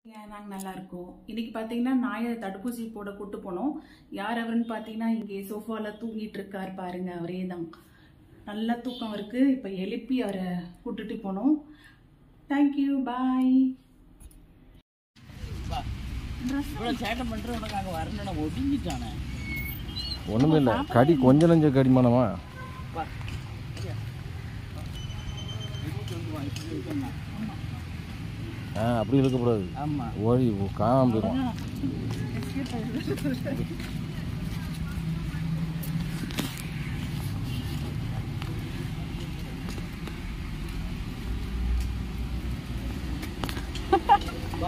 ஏன் நாங்கள் நல்லா இருக்கோம் இன்னைக்கு பார்த்தீங்கன்னா நாயை தடுப்பூசி போட கூட்டு போனோம் யார் அவருன்னு பார்த்தீங்கன்னா இங்கே சோஃபாவில் தூங்கிட்டு இருக்கார் பாருங்க அவரே தான் நல்ல தூக்கம் இருக்கு இப்போ எழுப்பி அவரை கூட்டுட்டு போனோம் தேங்க்யூ பாய் இவ்வளவு சேட்டை பண்ற உனக்கு அங்க வரணும் ஒதுங்கிட்டானே ஒண்ணுமே இல்லை கடி கொஞ்ச நஞ்ச கடிமானமா வா சரியா? இருபத்தி ஒன்று வா, இப்படி இருக்கேன்னா. ஆ அப்படி இருக்கக்கூடாது ஆமா ஓடி காணாம போயிடும் வா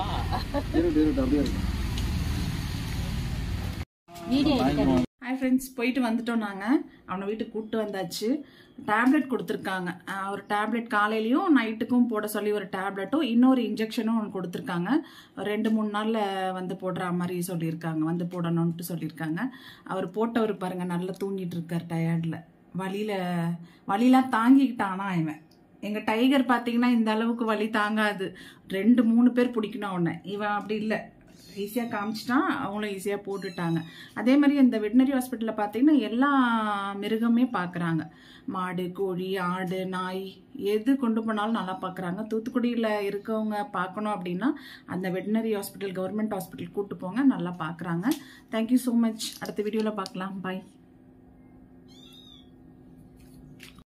ஹாய் ஃப்ரெண்ட்ஸ் போயிட்டு வந்துட்டோம் நாங்கள் அவனை வீட்டுக்கு கூப்பிட்டு வந்தாச்சு டேப்லெட் கொடுத்துருக்காங்க அஹ் ஒரு டேப்லெட் காலையிலையும் நைட்டுக்கும் போட சொல்லி ஒரு டேப்லெட்டும் இன்னொரு இன்ஜெக்ஷனும் ஒன்று கொடுத்துருக்காங்க ரெண்டு மூணு நாளில் வந்து போடுற மாதிரி சொல்லியிருக்காங்க வந்து போடணும்ட்டு சொல்லியிருக்காங்க அவர் போட்டவர் பாருங்க நல்லா தூங்கிட்டு இருக்கார் டயர்டில் வலியில் வலிலாம் தாங்கிக்கிட்டானா இவன் எங்கள் டைகர் பார்த்தீங்கன்னா இந்த அளவுக்கு வலி தாங்காது ரெண்டு மூணு பேர் பிடிக்கணும் அவனை இவன் அப்படி இல்லை ஈஸியாக காமிச்சிட்டான் அவங்களும் ஈஸியாக போட்டுட்டாங்க அதே மாதிரி இந்த வெட்டினரி ஹாஸ்பிட்டலில் பார்த்தீங்கன்னா எல்லா மிருகமே பார்க்குறாங்க மாடு கோழி ஆடு நாய் எது கொண்டு போனாலும் நல்லா பார்க்குறாங்க தூத்துக்குடியில் இருக்கவங்க பார்க்கணும் அப்படின்னா அந்த வெட்டினரி ஹாஸ்பிட்டல் கவர்மெண்ட் ஹாஸ்பிட்டல் கூட்டு போங்க நல்லா பார்க்குறாங்க தேங்க்யூ ஸோ மச் அடுத்த வீடியோவில் பார்க்கலாம் பாய்